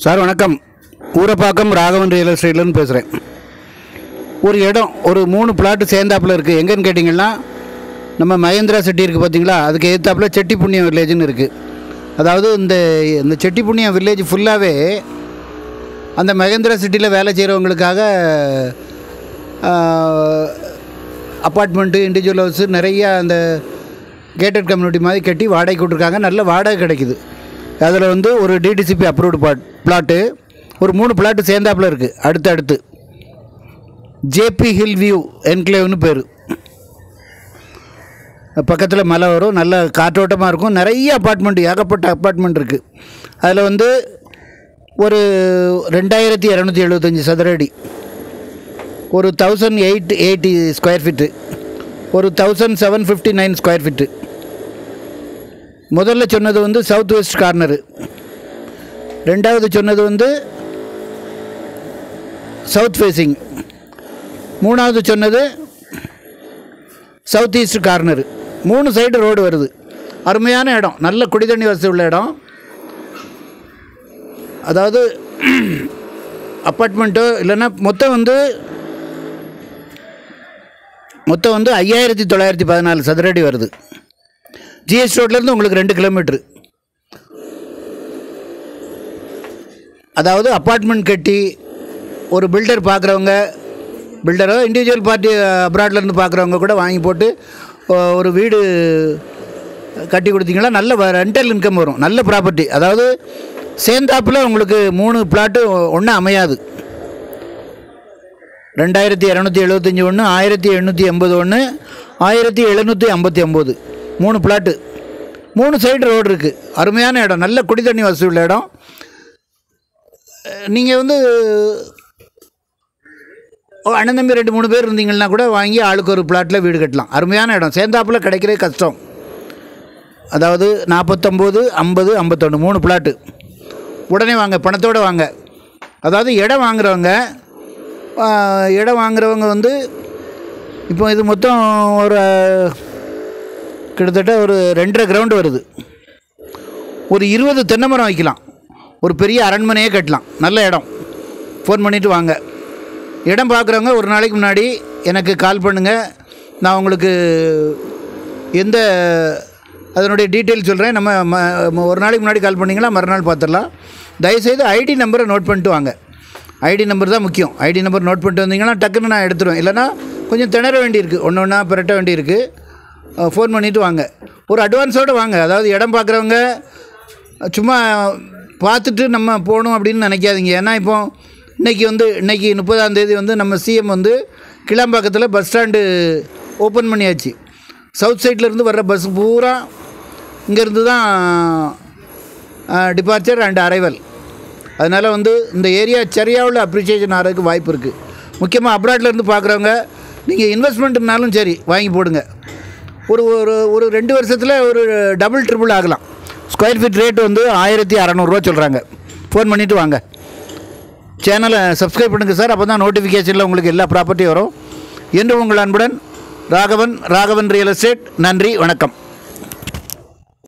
sir வணக்கம் Urapakkam Raghavan real எஸ்டேட்லேருந்து பேசுகிறேன் ஒரு இடம் ஒரு மூணு பிளாட்டு சேர்ந்தாப்புல இருக்குது எங்கேன்னு கேட்டிங்கன்னா நம்ம மகேந்திரா சிட்டி இருக்குது பார்த்தீங்களா அதுக்கு எதிர்த்தாப்புல செட்டி புண்ணியம் வில்லேஜ்னு இருக்குது அதாவது இந்த இந்த செட்டி புண்ணியம் வில்லேஜ் ஃபுல்லாகவே அந்த மகேந்திரா சிட்டியில் வேலை செய்கிறவங்களுக்காக அப்பார்ட்மெண்ட்டு இண்டிவிஜுவல் ஹவுஸு நிறைய அந்த கேட்டட் கம்யூனிட்டி மாதிரி கட்டி வாடகை கொடுத்துருக்காங்க நல்ல வாடகை கிடைக்குது அதில் வந்து ஒரு டிடிசிபி அப்ரூவ்டு பிளாட் பிளாட்டு ஒரு மூணு பிளாட்டு சேர்ந்தாப்புல இருக்குது அடுத்து அடுத்து ஜேபி ஹில் வியூ என்க்ளேவ்னு பேர் பக்கத்தில் மலை வரும் நல்ல காற்றோட்டமாக இருக்கும் நிறைய அப்பார்ட்மெண்ட் ஏகப்பட்ட அப்பார்ட்மெண்ட் இருக்குது அதில் வந்து ஒரு ரெண்டாயிரத்தி இரநூத்தி எழுபத்தஞ்சி சதுர அடி ஒரு thousand eight eighty square feet ஒரு thousand seven fifty nine square feet முதல்ல சொன்னது வந்து சவுத் வெஸ்ட் கார்னரு ரெண்டாவது சொன்னது வந்து சவுத் ஃபேஸிங் மூணாவது சொன்னது சவுத் ஈஸ்ட் கார்னரு மூணு சைடு ரோடு வருது அருமையான இடம் நல்ல குடிதண்ணி வசதி உள்ள இடம் அதாவது அப்பார்ட்மெண்ட்டோ இல்லைன்னா மொத்தம் வந்து மொத்தம் வந்து ஐயாயிரத்தி தொள்ளாயிரத்தி பதினாலு சதுரடி வருது ஜிஎஸ் ரோட்லேருந்து உங்களுக்கு ரெண்டு கிலோமீட்ரு அதாவது அப்பார்ட்மெண்ட் கட்டி ஒரு பில்டர் பார்க்குறவங்க பில்டரோ இண்டிவிஜுவல் பார்ட்டி அப்ராட்லேருந்து பார்க்குறவங்க கூட வாங்கி போட்டு ஒ- ஒரு வீடு கட்டி கொடுத்தீங்கன்னா நல்ல ரெண்டல் இன்கம் வரும் நல்ல ப்ராப்பர்ட்டி அதாவது சேர்ந்தாப்பில் உங்களுக்கு மூணு பிளாட்டு ஒன்றும் அமையாது ரெண்டாயிரத்தி இரநூத்தி எழுபத்தஞ்சி ஒன்று ஆயிரத்தி எண்ணூற்றி எண்பது ஒன்று ஆயிரத்தி எழுநூற்றி ஐம்பத்தி ஒம்பது மூணு பிளாட்டு மூணு சைடு ரோடு இருக்குது அருமையான இடம் நல்ல குடிதண்ணி வசதி உள்ள இடம் நீங்கள் வந்து ஓ, அண்ணன் தம்பி ரெண்டு மூணு பேர் இருந்தீங்கன்னா கூட வாங்கி ஆளுக்கு ஒரு பிளாட்டில் வீடு கட்டலாம் அருமையான இடம் சேர்ந்தாப்புல கிடைக்கிறே கஷ்டம் அதாவது நாற்பத்தொம்போது ஐம்பது ஐம்பத்தொன்று மூணு பிளாட்டு உடனே வாங்க பணத்தோடு வாங்க அதாவது இடம் வாங்குறவங்க ஆ, இடம் வாங்குறவங்க வந்து இப்போ இது மொத்தம் ஒரு கிட்டத்தட்ட ஒரு ரெண்டரை கிரவுண்டு வருது ஒரு இருபது தென்னை மரம் வைக்கலாம் ஒரு பெரிய அரண்மனையே கட்டலாம் நல்ல இடம் ஃபோன் பண்ணிவிட்டு வாங்க இடம் பார்க்குறவங்க ஒரு நாளைக்கு முன்னாடி எனக்கு கால் பண்ணுங்கள் நான் உங்களுக்கு எந்த அதனுடைய டீட்டெயில் சொல்கிறேன் நம்ம ம- ம- ஒரு நாளைக்கு முன்னாடி கால் பண்ணிங்கன்னா மறுநாள் பார்த்துடலாம் தயவுசெய்து ஐடி நம்பரை நோட் பண்ணிட்டு வாங்க ஐடி நம்பர் தான் முக்கியம் ஐடி நம்பர் நோட் பண்ணிட்டு வந்தீங்கன்னா டக்குன்னு நான் எடுத்துருவேன் இல்லைன்னா கொஞ்சம் திணற வேண்டியிருக்கு ஒன்று ஒன்றா பிரட்ட வேண்டியிருக்கு ஃபோன் பண்ணிவிட்டு வாங்க ஒரு அட்வான்ஸோடு வாங்க அதாவது இடம் பார்க்குறவங்க சும்மா பார்த்துட்டு நம்ம போகணும் அப்படின்னு நினைக்காதீங்க ஏன்னா இப்போ இன்றைக்கி வந்து இன்றைக்கி முப்பதாம் தேதி வந்து நம்ம சிஎம் வந்து கிளாம்பாக்கத்தில் பஸ் ஸ்டாண்டு ஓப்பன் பண்ணியாச்சு சவுத் சைட்லேருந்து வர்ற பஸ் பூரா இங்கேருந்து தான் டிபார்ச்சர் அண்ட் அரைவல் அதனால் வந்து இந்த ஏரியா சரியாவில் அப்ரிசியேஷன் ஆகிறதுக்கு வாய்ப்பு இருக்குது முக்கியமாக அப்ராட்லேருந்து பார்க்குறவங்க நீங்கள் இன்வெஸ்ட்மெண்ட்னாலும் சரி வாங்கி போடுங்க ஒரு ஒரு ஒரு ரெண்டு வருஷத்தில் ஒரு டபுள் ட்ரிபிள் ஆகலாம் ஸ்கொயர் ஃபீட் ரேட் வந்து ஆயிரத்தி அறநூறுவா சொல்கிறாங்க ஃபோன் பண்ணிவிட்டு வாங்க சேனலை சப்ஸ்கிரைப் பண்ணுங்கள் சார் அப்போ தான் நோட்டிஃபிகேஷனில் உங்களுக்கு எல்லா ப்ராப்பர்ட்டியும் வரும் என்று உங்கள் அன்புடன் ராகவன் ராகவன் ரியல் எஸ்டேட் நன்றி வணக்கம்